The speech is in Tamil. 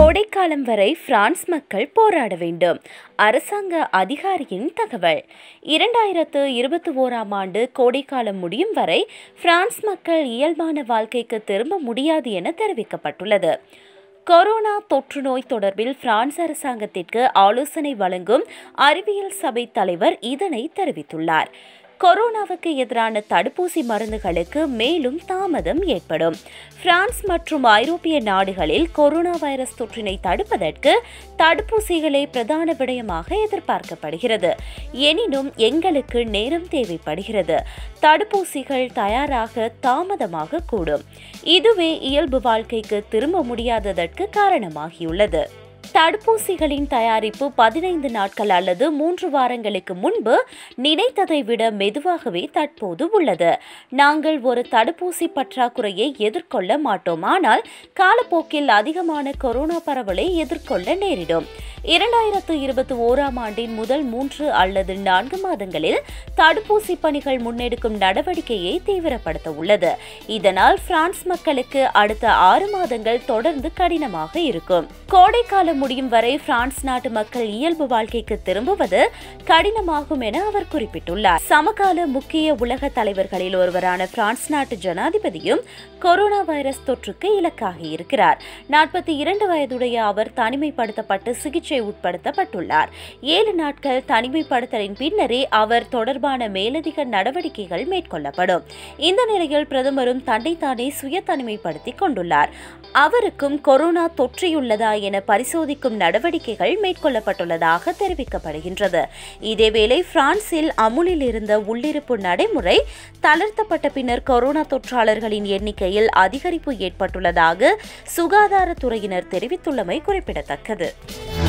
கோடைக்காலம் வரை பிரான்ஸ் மக்கள் போராட வேண்டும் அரசாங்க அதிகாரியின் தகவல் இரண்டாயிரத்து இருபத்தி ஓராம் ஆண்டு கோடைக்காலம் முடியும் வரை பிரான்ஸ் மக்கள் இயல்பான வாழ்க்கைக்கு திரும்ப முடியாது என தெரிவிக்கப்பட்டுள்ளது கொரோனா தொற்று நோய் தொடர்பில் பிரான்ஸ் அரசாங்கத்திற்கு ஆலோசனை வழங்கும் அறிவியல் சபை தலைவர் இதனை தெரிவித்துள்ளார் கொரோனாவுக்கு எதிரான தடுப்பூசி மருந்துகளுக்கு மேலும் தாமதம் ஏற்படும் பிரான்ஸ் மற்றும் ஐரோப்பிய நாடுகளில் கொரோனா வைரஸ் தொற்றினை தடுப்பதற்கு தடுப்பூசிகளே பிரதான விடயமாக எதிர்பார்க்கப்படுகிறது எனினும் எங்களுக்கு நேரம் தேவைப்படுகிறது தடுப்பூசிகள் தயாராக தாமதமாக கூடும் இதுவே இயல்பு வாழ்க்கைக்கு திரும்ப முடியாததற்கு காரணமாகியுள்ளது தடுப்பூசிகளின் தயாரிப்பு பதினைந்து நாட்கள் அல்லது மூன்று வாரங்களுக்கு முன்பு நினைத்ததை விட மெதுவாகவே தற்போது உள்ளது நாங்கள் ஒரு தடுப்பூசி பற்றாக்குறையை எதிர்கொள்ள மாட்டோம் ஆனால் காலப்போக்கில் அதிகமான கொரோனா பரவலை எதிர்கொள்ள நேரிடும் இரண்டாயிரத்து இருபத்தி ஓராம் ஆண்டின் முதல் மூன்று அல்லது நான்கு மாதங்களில் தடுப்பூசி பணிகள் முன்னெடுக்கும் நடவடிக்கையை தீவிரப்படுத்த உள்ளது இதனால் பிரான்ஸ் மக்களுக்கு அடுத்த ஆறு மாதங்கள் தொடர்ந்து கடினமாக இருக்கும் கோடைக்காலம் முடியும் வரை பிரான்ஸ் நாட்டு மக்கள் இயல்பு வாழ்க்கைக்கு திரும்புவது கடினமாகும் என அவர் குறிப்பிட்டுள்ளார் சமகால முக்கிய உலக தலைவர்களில் ஒருவரான பிரான்ஸ் நாட்டு ஜனாதிபதியும் கொரோனா வைரஸ் தொற்றுக்கு இலக்காகி இருக்கிறார் நாற்பத்தி இரண்டு வயதுடைய அவர் தனிமைப்படுத்தப்பட்டு சிகிச்சை உட்படுத்தப்பட்டுள்ளார் ஏழு நாட்கள் தனிமைப்படுத்தலின் பின்னரே அவர் தொடர்பான மேலதிக நடவடிக்கைகள் மேற்கொள்ளப்படும் இந்த நிலையில் பிரதமரும் தன்னைத்தானே சுய தனிமைப்படுத்திக் கொண்டுள்ளார் அவருக்கும் கொரோனா தொற்றியுள்ளதா என பரிசோதிக்கும் நடவடிக்கைகள் மேற்கொள்ளப்பட்டுள்ளதாக தெரிவிக்கப்படுகின்றது இதேவேளை பிரான்சில் அமுலில் இருந்த உள்ளிருப்பு நடைமுறை தளர்த்தப்பட்ட பின்னர் கொரோனா தொற்றாளர்களின் எண்ணிக்கையில் அதிகரிப்பு ஏற்பட்டுள்ளதாக சுகாதாரத்துறையினர் தெரிவித்துள்ளமை குறிப்பிடத்தக்கது